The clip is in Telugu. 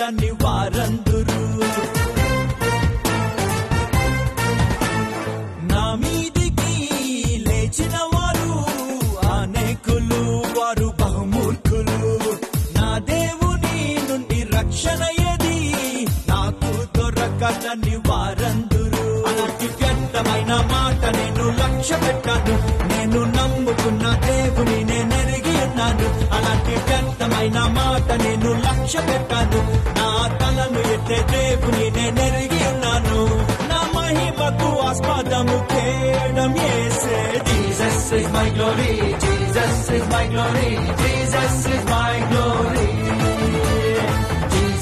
దొరకదని వారందురు నా మీదికి లేచిన వారు అనేకులు వారు బహుమూర్ఖులు నా దేవుని నుండి రక్షణ ఏది నాకు దొరకదని వారందురు అలాంటి వ్యర్థమైన మాట నేను లక్ష్య పెట్టాను నేను నమ్ముకున్న దేవుని నేను ఎరిగి ఉన్నాను అలాంటి వ్యర్థమైన మాట నేను లక్ష్య పెట్టాను నా తలను ఎత్తే దేవుని నేను ఎరిగి ఉన్నాను నా మహిమకు ఆస్పదము కేడం ఏసే Jesus is my glory Jesus is my glory Jesus is my